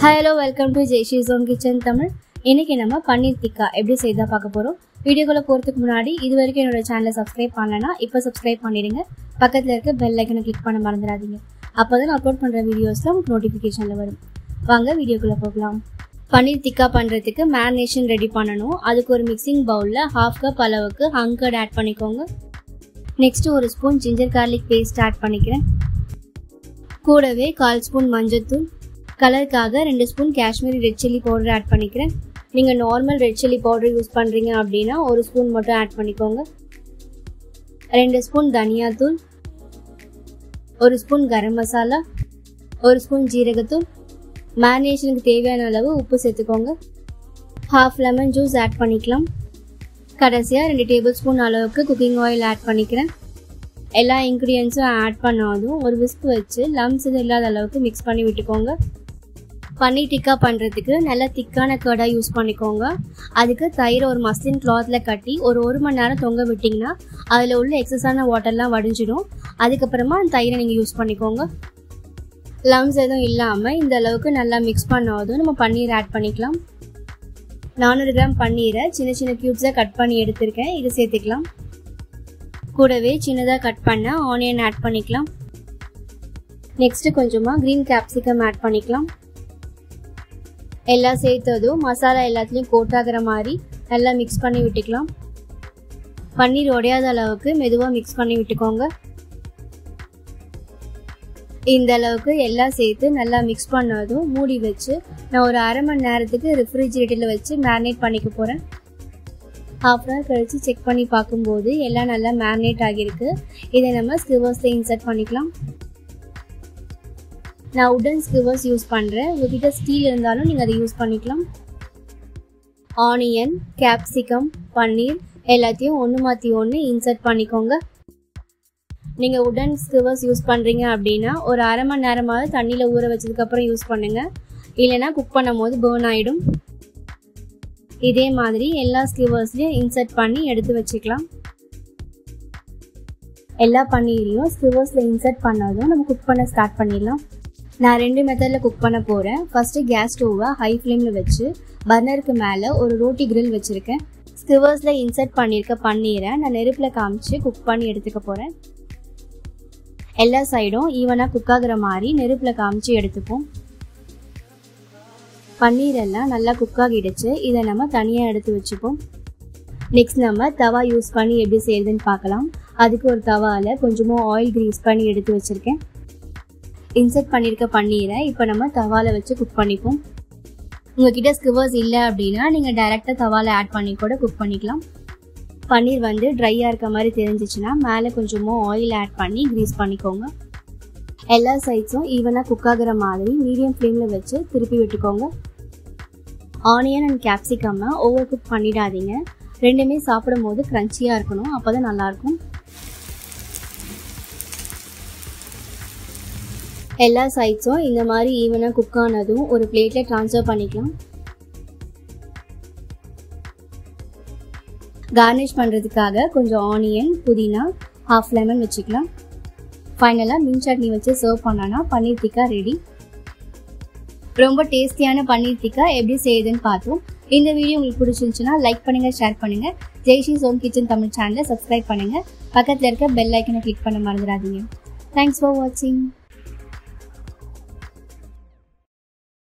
hi hello welcome to Jaishi zone kitchen Tamil இன்னைக்கு நம்ம பன்னீர் டிக்கா எப்படி செய்தா பார்க்க போகிறோம் வீடியோக்குள்ளே போகிறதுக்கு முன்னாடி இது வரைக்கும் என்னோட சேனலை சப்ஸ்கிரைப் பண்ணலன்னா இப்போ சப்ஸ்கிரைப் பண்ணிடுங்க பக்கத்தில் இருக்க பெல் ஐக்கனை கிளிக் பண்ண மறந்துடாதீங்க அப்போ தான் அப்லோட் பண்ணுற வீடியோஸில் உங்களுக்கு நோட்டிஃபிகேஷனில் வரும் வாங்க வீடியோக்குள்ளே போகலாம் பன்னீர் டிக்கா பண்ணுறதுக்கு மேரினேஷன் ரெடி பண்ணணும் அதுக்கு ஒரு மிக்சிங் பவுலில் ஹாஃப் கப் அளவுக்கு ஹங்கர்ட் ஆட் பண்ணிக்கோங்க நெக்ஸ்ட் ஒரு spoon ginger garlic paste add பண்ணிக்கிறேன் கூடவே கால் ஸ்பூன் மஞ்சத்தூள் கலருக்காக ரெண்டு spoon Kashmiri red chilli powder add பண்ணிக்கிறேன் நீங்கள் normal red chilli powder use பண்ணுறீங்க அப்படின்னா ஒரு ஸ்பூன் மட்டும் ஆட் பண்ணிக்கோங்க ரெண்டு ஸ்பூன் தனியாத்தூள் ஒரு ஸ்பூன் கரம் மசாலா ஒரு ஸ்பூன் ஜீரகத்தூள் மேரினேஷனுக்கு தேவையான அளவு உப்பு சேர்த்துக்கோங்க ஹாஃப் லெமன் ஜூஸ் ஆட் பண்ணிக்கலாம் கடைசியாக ரெண்டு டேபிள் ஸ்பூன் அளவுக்கு குக்கிங் ஆயில் ஆட் பண்ணிக்கிறேன் எல்லா இன்க்ரீடியன்ஸும் ஆட் பண்ணாதும் ஒரு விஸ்க் வச்சு லம்ஸ் இது இல்லாத அளவுக்கு மிக்ஸ் பண்ணி விட்டுக்கோங்க பன்னீர் டிக்கா பண்ணுறதுக்கு நல்லா திக்கான கர்டாக யூஸ் பண்ணிக்கோங்க அதுக்கு தயிரை ஒரு மஸ்லின் கிளாத்தில் கட்டி ஒரு ஒரு மணி நேரம் தொங்க விட்டிங்கன்னா அதில் உள்ள எக்ஸஸான வாட்டர்லாம் வடிஞ்சிடும் அதுக்கப்புறமா அந்த தயிரை நீங்கள் யூஸ் பண்ணிக்கோங்க லம்ஸ் எதுவும் இல்லாமல் இந்த அளவுக்கு நல்லா மிக்ஸ் பண்ணாதும் நம்ம பன்னீர் ஆட் பண்ணிக்கலாம் நானூறு கிராம் பன்னீரை சின்ன சின்ன க்யூப்ஸாக கட் பண்ணி எடுத்திருக்கேன் இது சேர்த்துக்கலாம் கூடவே சின்னதாக கட் பண்ண ஆனியன் ஆட் பண்ணிக்கலாம் நெக்ஸ்ட் கொஞ்சமாக க்ரீன் கேப்சிகம் ஆட் பண்ணிக்கலாம் எல்லாம் சேர்த்ததும் மசாலா எல்லாத்துலேயும் கோட் ஆகிற மாதிரி நல்லா மிக்ஸ் பண்ணி விட்டுக்கலாம் பன்னீர் உடையாத அளவுக்கு மெதுவாக மிக்ஸ் பண்ணி விட்டுக்கோங்க இந்த அளவுக்கு எல்லாம் சேர்த்து நல்லா மிக்ஸ் பண்ணதும் மூடி வச்சு நான் ஒரு அரை மணி நேரத்துக்கு ரெஃப்ரிஜிரேட்டரில் வச்சு மேரினேட் பண்ணிக்க போகிறேன் ஹாஃப் அன் ஹவர் கழித்து செக் பண்ணி பார்க்கும்போது எல்லாம் நல்லா மேரினேட் ஆகியிருக்கு இதை நம்ம ஸ்கிவர்ஸில் இன்சர்ட் பண்ணிக்கலாம் நான் உடன் ஸ்கிவர்ஸ் யூஸ் பண்ணுறேன் உங்ககிட்ட ஸ்டீல் இருந்தாலும் நீங்கள் அதை யூஸ் பண்ணிக்கலாம் ஆனியன் கேப்சிகம் பன்னீர் எல்லாத்தையும் ஒன்று மாற்றி ஒன்று இன்சர்ட் பண்ணிக்கோங்க நீங்கள் உடன் ஸ்கிவர்ஸ் யூஸ் பண்ணுறீங்க அப்படின்னா ஒரு அரை மணி நேரமாவது தண்ணியில் ஊற வச்சதுக்கப்புறம் யூஸ் பண்ணுங்கள் இல்லைனா குக் பண்ணும் போது பேர்ன் ஆகிடும் இதே மாதிரி எல்லா ஸ்கிவர்ஸ்லையும் இன்சர்ட் பண்ணி எடுத்து வச்சுக்கலாம் எல்லா பன்னீரையும் ஸ்கிவர்ஸில் இன்சர்ட் பண்ணதும் நம்ம குக் பண்ண ஸ்டார்ட் பண்ணிடலாம் நான் ரெண்டு மெத்தடில் குக் பண்ண போகிறேன் ஃபஸ்ட்டு கேஸ் ஸ்டோவை ஹை ஃப்ளேமில் வச்சு பர்னருக்கு மேலே ஒரு ரோட்டி கிரில் வச்சுருக்கேன் ஸ்கிவர்ஸில் இன்சர்ட் பண்ணியிருக்க பன்னீரை நான் நெருப்பில் காமிச்சு குக் பண்ணி எடுத்துக்க போகிறேன் எல்லா சைடும் ஈவனாக குக் ஆகுற மாதிரி நெருப்பில் காமிச்சு எடுத்துப்போம் பன்னீர் எல்லாம் நல்லா குக் ஆகிடுச்சு இதை நம்ம தனியாக எடுத்து வச்சுப்போம் நெக்ஸ்ட் நம்ம தவா யூஸ் பண்ணி எப்படி செய்யுதுன்னு பார்க்கலாம் அதுக்கு ஒரு தவாவில் கொஞ்சமாக ஆயில் க்ரீஸ் பண்ணி எடுத்து வச்சுருக்கேன் இன்சர்ட் பண்ணியிருக்க பன்னீரை இப்போ நம்ம தவாவில் வச்சு குக் பண்ணிப்போம் உங்ககிட்ட ஸ்கிவர்ஸ் இல்லை அப்படின்னா நீங்கள் டைரெக்டாக தவாவில் ஆட் பண்ணி கூட குக் பண்ணிக்கலாம் பன்னீர் வந்து ட்ரையாக இருக்க மாதிரி தெரிஞ்சிச்சுன்னா மேலே கொஞ்சமாக ஆயில் ஆட் பண்ணி க்ரீஸ் பண்ணிக்கோங்க எல்லா சைட்ஸும் ஈவனாக குக் ஆகுற மாதிரி மீடியம் ஃப்ளேமில் வச்சு திருப்பி விட்டுக்கோங்க ஆனியன் அண்ட் கேப்சிகம்மை ஓவர் குக் பண்ணிடாதீங்க ரெண்டுமே சாப்பிடும் போது க்ரன்ச்சியாக இருக்கணும் அப்போ தான் நல்லாயிருக்கும் எல்லா சைட்ஸும் இந்த மாதிரி ஈவனாக குக் ஆனதும் ஒரு பிளேட்டில் ட்ரான்ஸ்ஃபர் பண்ணிக்கலாம் கார்னிஷ் பண்ணுறதுக்காக கொஞ்சம் ஆனியன் புதினா ஹாஃப் லெமன் வச்சுக்கலாம் ஃபைனலாக மின் சட்னி வச்சு சர்வ் பண்ணோன்னா பன்னீர் டிக்கா ரெடி ரொம்ப டேஸ்டியான பன்னீர் டிக்கா எப்படி செய்யுதுன்னு பார்த்தோம் இந்த வீடியோ உங்களுக்கு பிடிச்சிருந்துச்சுன்னா லைக் பண்ணுங்கள் ஷேர் பண்ணுங்கள் ஜெய்ஷி சோன் கிச்சன் தமிழ் சேனலை சப்ஸ்கிரைப் பண்ணுங்கள் பக்கத்தில் இருக்க பெல் ஐக்கனை கிளிக் பண்ண மறந்துடாதீங்க தேங்க்ஸ் ஃபார் வாட்சிங்